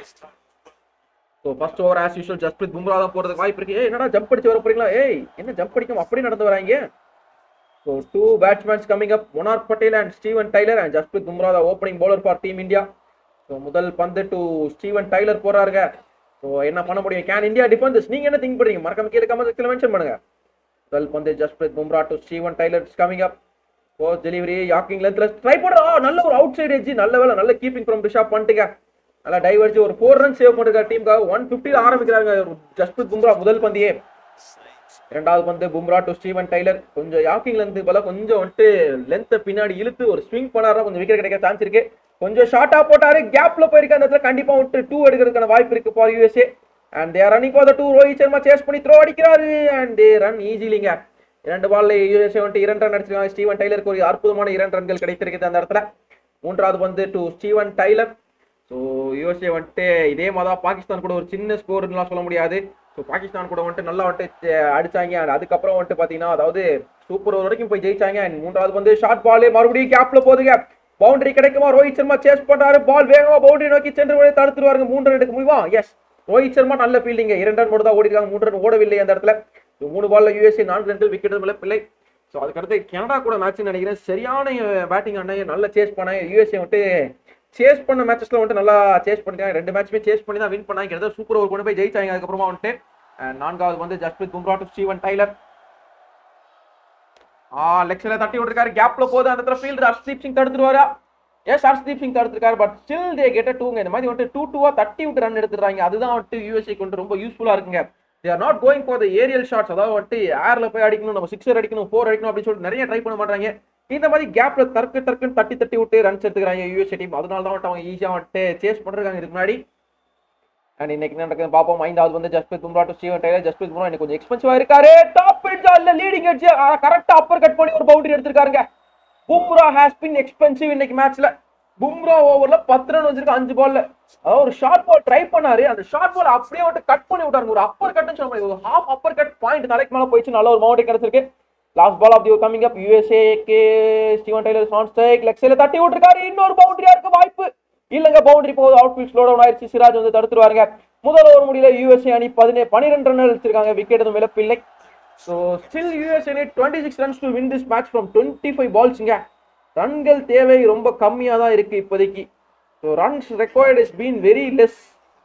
so first over as usual Jasprit Bumrah தான் போறதுக்கு வாய்ப்பு இருக்கு ஏய் என்னடா ஜம்ப் அடிச்சு வர போறீங்களா ஏய் என்ன ஜம்ப் அடிக்காம அப்படி நடந்து வராங்க so two batsmen coming up Monank Patel and Steven Taylor and Jasprit Bumrah தான் opening bowler for team India so முதல் பந்து டு ஸ்டீவன் டைலர் போறாருங்க ஸோ என்ன பண்ண முடியும் கேன் இந்தியா டிஃபென்ஸ் நீங்க என்ன திங்க் பண்றீங்க மறக்காம கீழே கமெண்ட் செக்ஷன்ல மென்ஷன் பண்ணுங்க முதல் பந்து Jasprit Bumrah to Steven Taylor coming up post delivery yorking லென்த்ல ட்ரை பண்றா நல்ல ஒரு அவுட் சைடு எஜ்ஜி நல்ல வேலை நல்ல கீப்பிங் ஃப்ரம் ரிஷாப் பண்ணிட்டுங்க நல்லா டைவர்ஜி ஒரு ஃபோர் ரன் சேவ் பண்ணிருக்காரு டீமுக்காக ஒன் ஃபிஃப்டியில் ஆரம்பிக்கிறாங்க ஜஸ்பிரித் பும்ரா முதல் பந்தியே இரண்டாவது பந்து பும்ரா டு ஸ்டீவன் டைலர் கொஞ்சம் யாக்கிங்ல இருந்து போல கொஞ்சம் வந்துட்டு லென்த்தை பின்னாடி இழுத்து ஒரு ஸ்விங் பண்ணாரா கொஞ்சம் விக்கெட் கிடைக்க சான்ஸ் இருக்கு கொஞ்சம் ஷார்ட்டா போட்டாரு கேப்ல போயிருக்க அந்த இடத்துல கண்டிப்பா விட்டு டூ எடுக்கிறதுக்கான வாய்ப்பு இருக்கு for USA and they're running for the two Rohit Sharma chase பண்ணி த்ரோ அடிக்கிறாரு அண்ட் தே ரன் ஈஸிலிங்க இரண்டு பால்ல யூஎஸ்ஏ வந்துட்டு இரண்டு ரன் அடிச்சிருக்காங்க ஸ்டீவன் டைலருக்கு ஒரு அற்புதமான இரண்டு ரன்கள் கிடைத்திருக்குது அந்த இடத்துல மூன்றாவது பந்து to Steven Taylor so USA வந்துட்டு இதே மாதிரி பாகிஸ்தான் கூட ஒரு சின்ன ஸ்கோர்லாம் சொல்ல முடியாது ஸோ பாகிஸ்தான் கூட வந்துட்டு நல்லா வந்துட்டு அஹ், அடிச்சாங்க and அதுக்கப்புறம் வந்துட்டு பார்த்தீங்கன்னா அதாவது சூப்பர் ஓவர் வரைக்கும் போய் ஜெயிச்சாங்க and மூன்றாவது வந்து ஷார்ட் பாலே மறுபடியும் கேப்ல போதுங்க பவுண்டரி கிடைக்குமா ரோஹித் சர்மா சேஸ் பண்றாரு பால் வேகமா பவுண்டரி நோக்கி சென்று வரை தடுத்துருவாருங்க மூன்று ரெண்டுக்கு முடிவா எஸ் ரோஹித் சர்மா நல்ல ஃபீல்டிங்க இரண்டு ரன் மட்டும் தான் ஓடி இருக்காங்க மூன்று ரன் ஓடவில்லை அந்த இடத்துல So, மூணு பால்ல யூஎஸ்ஏ நான்கு ரன்கள் விக்கெட் மேல பிள்ளை ஸோ அதுக்கடுத்து கனடா கூட மேட்ச் நினைக்கிறேன் சரியான பேட்டிங் ஆனாங்க நல்லா சேஸ் பண்ணாங்க யூஎஸ்ஏ வந்துட்டு சேஸ் பண்ண மேட்சஸ்ல வந்துட்டு நல்லா சேஸ் பண்ணிட்டாங்க ரெண்டு மேட்ச்மே சேஸ் பண்ணி தான் வின் பண்ணாங்க கிட்டத்தட்ட சூப்பர் ஓவர் கொண்டு போய் ஜெயிச்சாங்க அதுக்கப்புறமா வந்துட்டு அஹ், நான்காவது வந்து Jasprit Bumrah to Steven Taylor ah லெக்ஸ்ல தட்டி விட்டுருக்காரு கேப்ல போது அந்த இடத்துல ஃபீல்டர் ஹர்ஷ்தீப் சிங் தடுத்துருவாரா எஸ் ஹர்ஷ்தீப் சிங் தடுத்துருக்காரு பட் ஸ்டில் தே கெட்ட டூங்க இந்த மாதிரி வந்துட்டு டூ டூவா தட்டி விட்டு ரன் எடுத்துறாங்க அதுதான் வந்துட்டு யூஎஸ்ஏ கொண்டு ரொம்ப யூஸ்ஃபுல்லா இருக்குங்க they are not going for the aerial shots அதாவது வந்துட்டு ஏர்ல போய் அடிக்கணும் நம்ம சிக்ஸர் அடிக்கணும் ஃபோர் அடிக்கணும் அப்படின்னு சொல்லிட்டு நிறைய ட்ரை பண்ண மாட்டாங்க இந்த மாதிரி கேப்ல தற்கு தற்குன்னு தட்டி தட்டி விட்டு ரன்ஸ் எடுத்துக்கிறாங்க யூஎஸ்ஏ டீம் அதனால தான் வந்துட்டு அவங்க ஈஸியா வந்துட்டு சேஸ் பண்றாங்க இதுக்கு முன்னாடி அண்ட் இன்னைக்கு என்ன நடக்குது பார்ப்போம் ஐந்தாவது வந்து Jasprit Bumrah to Steven Taylor Jasprit Bumrah எனக்கு கொஞ்சம் எக்ஸ்பென்சிவா இருக்காரு டாப் எட்ஜா இல்ல லீடிங் எட்ஜ் கரெக்டா அப்பர் கட் பண்ணி ஒரு பவுண்டரி எடுத்திருக்காருங்க பும்ரா ஹாஸ் பின் எக்ஸ்பென்சிவ் இன்னைக்கு மேட்ச்ல பும்ரா ஓவர்ல பத்து ரன் வச்சிருக்க அஞ்சு பால்ல அதாவது ஒரு ஷார்ட் பால் ட்ரை பண்ணாரு அந்த ஷார்ட் பால் அப்படியே வந்து கட் பண்ணி விட்டாருங்க ஒரு அப்பர் கட்னு சொல்ல முடியாது ஒரு ஹாஃப் அப்பர் கட் பாயிண்ட் தலைக்கு மேல போயிடுச்சு நல்ல ஒரு பவுண்டரி கிடைச்சிருக்கு last ball of the coming up USA கே ஸ்டீவன் டைலர் நான் ஸ்ட்ரைக் லெக்ஸில தட்டி விட்டுருக்காரு இன்னொரு பவுண்டரியா இருக்க வாய்ப்பு இல்லங்க பவுண்டரி போகுது அவுட் ஃபீல்ட் ஸ்லோ டவுன் ஆயிடுச்சு சிராஜ் வந்து தடுத்துருவாருங்க முதல் ஓவர் முடியல யூஎஸ்ஏ அணி பதினே பன்னிரெண்டு ரன் அடிச்சிருக்காங்க விக்கெட் எதுவும் இழப்பில்லை ஸோ ஸ்டில் யூஎஸ்ஏ அணி twenty six runs to win this match from twenty five பால்ஸுங்க ரன்கள் தேவை ரொம்ப கம்மியாக தான் இருக்கு இப்போதைக்கு so runs required is been very less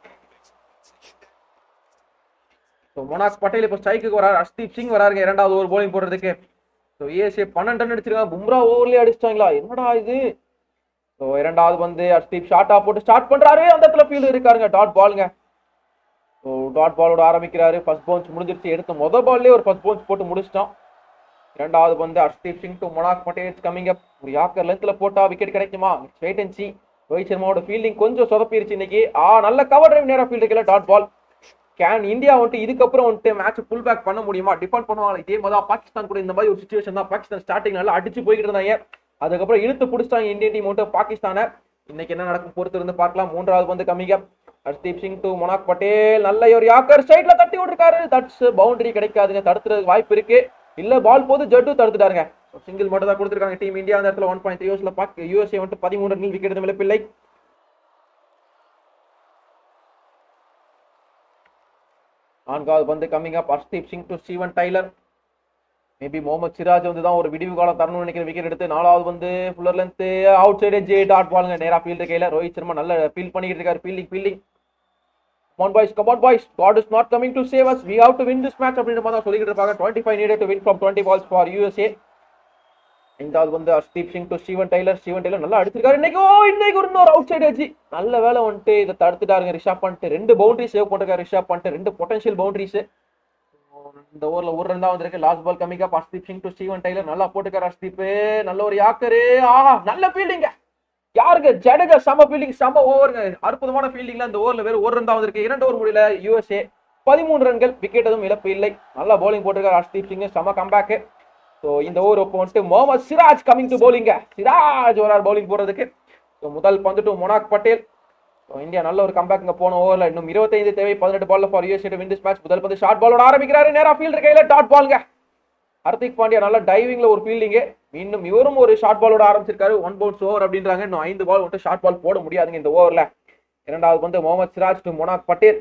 so Monank Patel இப்போ ஸ்ட்ரைக்கு வராரு ஹர்ஷ்தீப் சிங் வராருங்க இரண்டாவது ஓவர் bowling போடுறதுக்கு ஸோ ஏஎஸ்ஏ பன்னெண்டு ரன் அடிச்சிருக்காங்க பும்ரா ஓவர்லேயே அடிச்சிட்டாங்களா என்னடா இது ஸோ இரண்டாவது வந்து ஹர்ஷ்தீப் ஷார்ட்டா போட்டு ஸ்டார்ட் பண்றாரு அந்த இடத்துல ஃபீல்டு இருக்காருங்க டாட் பாலுங்க ஸோ டாட் பாலோட ஆரம்பிக்கிறாரு ஃபர்ஸ்ட் பவுன்ஸ் முடிஞ்சிருச்சு எடுத்த மொதல் பால்லே ஒரு ஃபர்ஸ்ட் பவுன்ஸ் போட்டு முடிச்சிட்டோம் இரண்டாவது வந்து Harshdeep Singh to Monank Patel coming up ஒரு யாக்கர் லென்த்ல போட்டா விக்கெட் கிடைக்குமா வெயிட் அண்ட் சி ரோஹித் சர்மாவோட ஃபீல்டிங் கொஞ்சம் சொதப்பிருச்சு இன்னைக்கு ஆ நல்ல கவர் டிரைவ் நேரா ஃபீல்டு கீழே டாட் பால் கேன் இந்தியா வந்துட்டு இதுக்கப்புறம் வந்துட்டு மேட்ச் புல் பேக் பண்ண முடியுமா டிஃபெண்ட் பண்ணுவாங்க இதே மாதிரி தான் பாகிஸ்தான் கூட இந்த மாதிரி ஒரு சுச்சுவேஷன் தான் பாகிஸ்தான் ஸ்டார்டிங் நல்லா அடிச்சு போய்கிட்டு இருந்தாங்க அதுக்கப்புறம் இழுத்து பிடிச்சிட்டாங்க இந்தியன் டீம் வந்துட்டு பாகிஸ்தானை இன்னைக்கு என்ன நடக்கும் பொறுத்து இருந்து பார்க்கலாம் மூன்றாவது வந்து coming up Harshdeep Singh to Monank Patel நல்ல ஒரு யாக்கர் ஸ்ட்ரைட்ல தட்டி விட்டுருக்காரு தட்ஸ் பவுண்டரி கிடைக்காதுங்க தடுத்துறதுக்கு வாய்ப்பு இருக்கு இல்ல பால் போது ஜட்டு தடுத்துட்டாருங்க சிங்கிள் மட்டும் தான் கொடுத்துருக்காங்க டீம் இந்தியா அந்த இடத்துல ஒன் பாயிண்ட் த்ரீ யூஎஸ்ல பாக் யூஎஸ்ஏ வந்துட்டு பதிமூணு ரன்கள் விக்கெட் எதுவும் இழப்பில்லை நான்காவது பந்து coming up Harshdeep Singh to Steven Taylor maybe Mohammed Siraj வந்து தான் ஒரு விடிவு காலம் தரணும்னு நினைக்கிற விக்கெட் எடுத்து நாலாவது வந்து ஃபுல்லர் லென்த் அவுட் சைடு ஜே டாட் பாலுங்க நேரா ஃபீல்டு கையில ரோஹித் சர்மா நல்ல ஃபீல் பண்ணிக்கிட்டு இருக்காரு fielding fielding Come on boys, come on boys. God is not coming to save us. We have to win this match அப்படின்ற மாதிரி தான் சொல்லிக்கிட்டு இருப்பாங்க twenty five needed to win from twenty balls for USA ஐந்தாவது வந்து Harshdeep Singh to Steven Taylor Steven Taylor நல்லா அடிச்சிருக்காரு இன்னைக்கு ஓ இன்னைக்கு ஒரு இன்னொரு அவுட் சைடு வச்சு நல்ல வேலை வந்துட்டு இதை தடுத்துட்டாருங்க ரிஷாப் பண்ணிட்டு ரெண்டு பவுண்டரி சேவ் பண்ணிருக்காரு ரிஷாப் பண்ணிட்டு ரெண்டு பொட்டன்ஷியல் பவுண்டரிஸ் இந்த ஓவர்ல ஒரு ரன் தான் வந்திருக்கு லாஸ்ட் பால் கம்மிங்க Harshdeep Singh to Steven Taylor நல்லா போட்டுக்காரு ஹர்ஷ்தீப் நல்ல ஒரு யாக்கரு ஆஹா நல்ல ஃபீல்டிங்க யாருங்க ஜடேஜா செம ஃபீல்டிங் செம ஓவருங்க அற்புதமான ஃபீல்டிங்ல இந்த ஓவர்ல வெறும் ஒரு ரன் தான் வந்திருக்கு இரண்டு ஓவர் முடியல யூஎஸ்ஏ பதிமூணு ரன்கள் விக்கெட் எதுவும் இழப்பு இல்லை நல்லா bowling போட்டிருக்காரு ஹர்ஷ்தீப் சிங் செம கம்பேக் ஸோ இந்த ஓவர் இப்போ வந்துட்டு Mohammed Siraj coming to bowling Siraj வரார் bowling போடுறதுக்கு ஸோ முதல் பந்து to Monank Patel so India நல்ல ஒரு கம்பேக் இங்க போன ஓவர்ல இன்னும் இருபத்தைந்து தேவை பதினெட்டு பால்ல for USA win this match முதல் பந்து ஷார்ட் பாலோட ஆரம்பிக்கிறாரு நேரா ஃபீல்டர் கையில டாட் பாலுங்க ஹர்திக் பாண்டியா நல்ல டைவிங்ல ஒரு ஃபீல்டிங்கு இன்னும் இவரும் ஒரு ஷார்ட் பாலோட ஆரம்பிச்சிருக்காரு ஒன் பவுன்ஸ் ஓவர் அப்படின்றாங்க இன்னும் ஐந்து பால் மட்டும் ஷார்ட் பால் போட முடியாதுங்க இந்த ஓவர்ல இரண்டாவது வந்து முகமது சிராஜ் டு மொனாக் பட்டேல்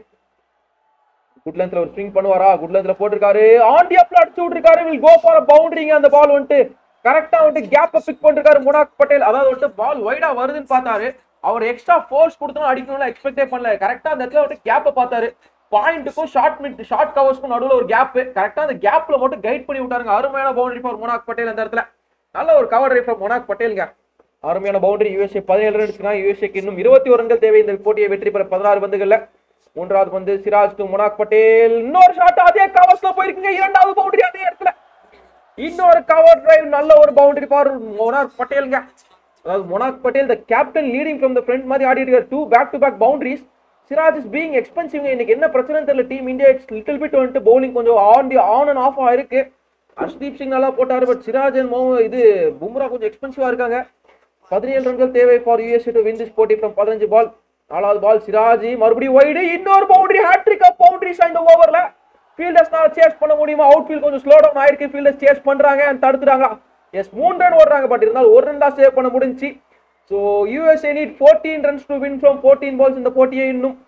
குட் லென்த்ல ஒரு ஸ்விங் பண்ணுவாரா குட் லென்த்ல போட்டிருக்காரு ஆன் டியாப்ல அடிச்சு விட்டுருக்காரு வில் கோ ஃபார் பவுண்டரிங்க அந்த பால் வந்துட்டு கரெக்டா வந்துட்டு கேப்ப பிக் பண்ணிருக்காரு மொனாக் பட்டேல் அதாவது வந்துட்டு பால் வைடா வருதுன்னு பார்த்தாரு அவர் எக்ஸ்ட்ரா ஃபோர்ஸ் கொடுத்தோம் அடிக்கணும்னு எக்ஸ்பெக்டே பண்ணல கரெக்டா அந்த இடத்துல வந்துட்டு கேப்பை பார்த்தாரு பாயிண்ட்டுக்கும் ஷார்ட் மிட் ஷார்ட் கவர்ஸ்க்கும் நடுவில் ஒரு கேப் கரெக்டா அந்த கேப்ல மட்டும் கைட் பண்ணி விட்டாருங்க அருமையான பவுண்டரி ஃபார் மொனாக் பட்டேல் அந்த இடத்துல நல்ல ஒரு கவர் ரைட் ஃபார் மொனாக் பட்டேலுங்க அருமையான பவுண்டரி யூஎஸ்ஏ பதினேழு ரன்ஸ்க்கு யூஎஸ்ஏக்கு இன்னும் இருபத்தி ஒரு ரன்கள் தேவை இந்த போட்டியை வெற்றி பெற பதினாறு பந்துகள்ல மூன்றாவது பந்து சிராஜ் டு மொனாக் பட்டேல் இன்னொரு ஷாட் அதே கவர்ஸ்ல போயிருக்குங்க இரண்டாவது பவுண்டரி அதே இடத்துல இன்னொரு கவர் டிரைவ் நல்ல ஒரு பவுண்டரி ஃபார் மொனாக் பட்டேலுங்க அதாவது Monank Patel the captain leading from the front மாதிரி ஆடிட்டு இருக்காரு two back to back boundaries Siraj is being expensive இன்னைக்கு என்ன பிரச்சனை தெரியல team India it's little bit வந்துட்டு பவுலிங் கொஞ்சம் on the on and off ஆயிருக்கு ஹர்ஷ்தீப் சிங் நல்லா போட்டாரு பட் சிராஜ் அண்ட் மோ இது பும்ரா கொஞ்சம் எக்ஸ்பென்சிவா இருக்காங்க பதினேழு ரன்கள் தேவை ஃபார் யூஎஸ்ஏ டு வின் திஸ் போட்டி ஃப்ரம் பதினஞ்சு பால் நாலாவது பால் சிராஜ் மறுபடியும் வைடு இன்னொரு பவுண்டரி ஹேட்ரிக் ஆஃப் பவுண்டரிஸ் இந்த ஓவர்ல ஃபீல்டர்ஸ்னால சேஸ் பண்ண முடியுமா அவுட் ஃபீல்ட் கொஞ்சம் ஸ்லோ டவுன் ஆயிருக்கு ஃபீல்டர்ஸ் சேஸ் பண்றாங்க and தடுத்துறாங்க எஸ் மூணு ரன் ஓடுறாங்க பட் இருந்தாலும் ஒரு ரன் தான் சேவ் பண்ண முடிஞ்சுச்சு so USA need fourteen runs to win from fourteen balls இந்த போட்டியை இன்னும்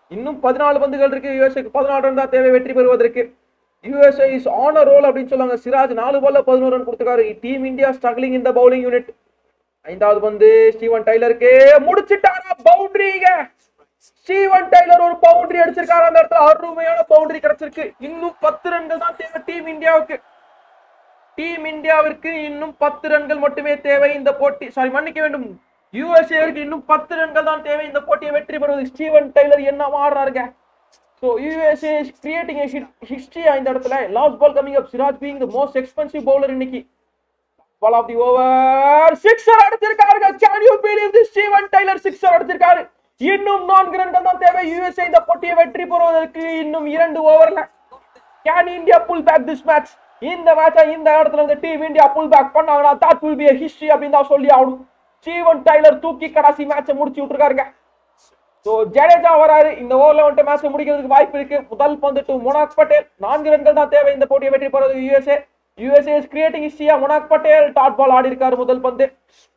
இன்னும் பதினாலு பந்துகள் இருக்கு யூஎஸ்ஏக்கு பதினாலு ரன் தான் தேவை வெற்றி பெறுவதற்கு யூஎஸ்ஏ இஸ் ஆன் ரோல் அப்படின்னு சொல்லுவாங்க சிராஜ் நாலு பால்ல பதினோரு ரன் கொடுத்துருக்காரு டீம் இந்தியா ஸ்ட்ரகிளிங் இந்த பவுலிங் யூனிட் ஐந்தாவது பந்து ஸ்டீவன் டைலருக்கு முடிச்சிட்டாரா பவுண்டரிங்க ஸ்டீவன் டைலர் ஒரு பவுண்டரி அடிச்சிருக்காரு அந்த இடத்துல அருமையான பவுண்டரி கிடைச்சிருக்கு இன்னும் பத்து ரன்கள் தான் தேவை டீம் இந்தியாவுக்கு டீம் இந்தியாவிற்கு இன்னும் பத்து ரன்கள் மட்டுமே தேவை இந்த போட்டி சாரி மன்னிக்க வேண்டும் யுஎஸ்ஏவிற்கு இன்னும் பத்து ரன்கள் தான் தேவை இந்த போட்டியை வெற்றி பெறுவது ஸ்டீவன் டைலர் என்ன ஆடுறாருங்க ஸோ யூஎஸ்ஏ கிரியேட்டிங் ஹிஸ்டரி இந்த இடத்துல last ball coming up Siraj being the most expensive bowler இன்னைக்கு ball of the over sixer அடிச்சிருக்காரு can you believe the Steven Taylor sixer அடிச்சிருக்காரு இன்னும் நான்கு ரன்கள் தான் தேவை யுஎஸ்ஏ இந்த போட்டியை வெற்றி பெறுவதற்கு இன்னும் இரண்டு ஓவர்ல can India pull back this match இந்த மேட்சை இந்த இடத்துல இருந்து டீம் இந்தியா புல் பேக் பண்ணாங்கன்னா தட் வில் பி ஹிஸ்டரி அப்படின்னு தான் சொல்லி ஆகணும் ஸ்டீவன் டைலர் தூக்கி கடைசி மேட்சை முடிச்சு விட்டுருக்காருங்க ஸோ ஜடேஜா வராரு இந்த ஓவர்ல வந்துட்டு மேட்ச் முடிக்கிறதுக்கு வாய்ப்பு இருக்கு முதல் பந்து டு மொனாக் பட்டேல் நான்கு ரன்கள் தான் தேவை இந்த போட்டியை வெற்றி பெறுவது யூஎஸ்ஏ யூஎஸ்ஏ இஸ் கிரியேட்டிங் ஹிஸ்டரியா மொனாக் பட்டேல் டாட் பால் ஆடி இருக்காரு முதல் பந்து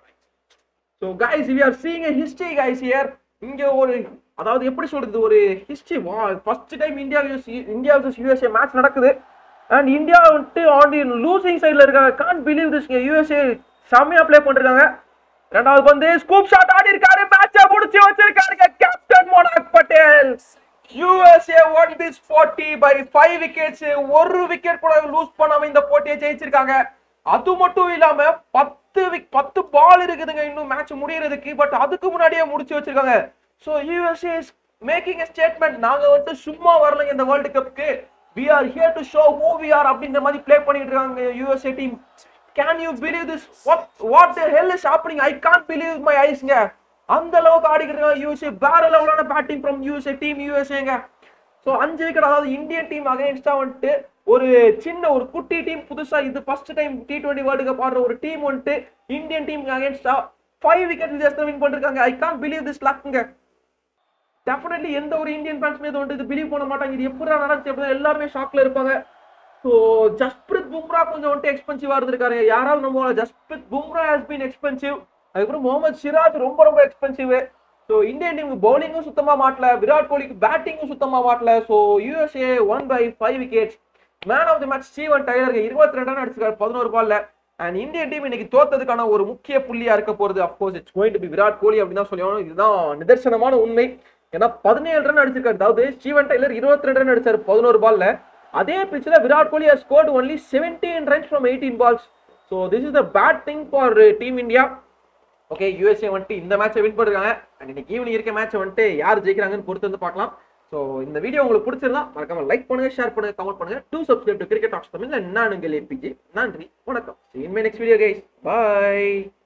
so guys we are seeing a history guys here இங்க ஒரு அதாவது எப்படி சொல்றது ஒரு ஹிஸ்டரி வா ஃபர்ஸ்ட் டைம் இந்தியா யூஸ் இந்தியா vs யூஎஸ்ஏ மேட்ச் நடக்குது அண்ட் இந்தியா வந்துட்டு ஆன் தி லூசிங் சைடில் இருக்காங்க கான் பிலீவ் திஸ் யூஎஸ்ஏ செம்மையா ப்ளே பண்ணிருக்காங்க ரெண்டாவது பந்து ஸ்கூப் ஷாட் ஆடி இருக்காரு மேட்சை முடிச்சு வச்சிருக்காருங்க captain Monank Patel USA won this போட்டி பை ஃபைவ் விக்கெட்ஸ் ஒரு விக்கெட் கூட லூஸ் பண்ணாம இந்த போட்டியை ஜெயிச்சிருக்காங்க அது மட்டும் இல்லாம பத்து wick- பத்து பால் இருக்குதுங்க இன்னும் மேட்ச் முடியறதுக்கு பட் அதுக்கு முன்னாடியே முடிச்சு வச்சிருக்காங்க so USA is making a statement நாங்க வந்து சும்மா வரலங்க இந்த வேர்ல்டு கப்புக்கு we are here to show who we are அப்படின்ற மாதிரி ப்ளே பண்ணிட்டு இருக்காங்க USA team can you believe this what what the hell is happening I can't believe my ஐஸ்ங்க அந்த அளவுக்கு ஆடிக்கிட்டு இருக்காங்க யூஎஸ்ஏ வேற லெவலான பேட்டிங் ஃப்ரம் யூஎஸ்ஏ டீம் யூஎஸ்ஏங்க ஸோ அஞ்சு விக்கெட் அதாவது இந்தியன் டீம் அகைன்ஸ்டா வந்துட்டு ஒரு சின்ன ஒரு குட்டி டீம் புதுசா இது first time T twenty world cup ஆடுற ஒரு டீம் வந்துட்டு இந்தியன் டீம் அகைன்ஸ்டா ஃபைவ் விக்கெட் வித்தியாசத்தை வின் பண்ணிருக்காங்க ஐ கான் பிலீவ் திஸ் லக்குங்க டெஃபினெட்லி எந்த ஒரு இந்தியன் ஃபேன்ஸ் மீது வந்துட்டு இது பிலீவ் பண்ண மாட்டாங்க இது எப்படி நடந்துச்சு அப்படின்னா எல்லாருமே ஷாக்ல இருப்பாங்க ஸோ ஜஸ்பிரித் பும்ரா கொஞ்சம் வந்துட்டு எக்ஸ்பென்சிவா இருந்திருக்காரு யாராவது நம்ம Jasprit Bumrah has been expensive அதுக்கப்புறம் முகமது சிராஜ் ரொம்ப ரொம்ப எக்ஸ்பென்சிவ் ஸோ இந்தியன் டீமுக்கு பவுலிங்கும் சுத்தமா மாட்டல விராட் கோலிக்கு பேட்டிங்கும் சுத்தமா மாட்டல so USA won by five wickets man of the match Steven டைலருக்கு இருபத்தி ரெண்டு ரன் அடிச்சிருக்காரு பதினோரு பால்ல அண்ட் இந்தியன் டீம் இன்னைக்கு தோத்ததுக்கான ஒரு முக்கிய புள்ளியா இருக்க போறது of course it's going to be Virat Kohli அப்படின்னு தான் சொல்லணும் இதுதான் நிதர்சனமான உண்மை ஏன்னா பதினேழு ரன் அடிச்சிருக்காரு அதாவது ஸ்டீவன் டைலர் இருபத்தி ரெண்டு ரன் அடிச்சாரு பதினோரு பால்ல அதே பிச்சில் Virat Kohli has scored only 17 runs from 18 balls so this is the bad thing for team India okay USA வந்துட்டு இந்த மேட்சை வின் பண்ணிருக்காங்க அண்ட் இன்னைக்கு ஈவினிங் இருக்க மேட்சை வந்துட்டு யார் ஜெயிக்கிறாங்கன்னு பொறுத்து வந்து பார்க்கலாம் ஸோ இந்த வீடியோ உங்களுக்கு பிடிச்சிருந்தா மறக்காம லைக் பண்ணுங்க ஷேர் பண்ணுங்க கமெண்ட் பண்ணுங்க do subscribe to cricket talks Tamil நான் உங்கள் ஏபிஜி நன்றி வணக்கம் இன்மே நெக்ஸ்ட் வீடியோ கைஸ் பாய்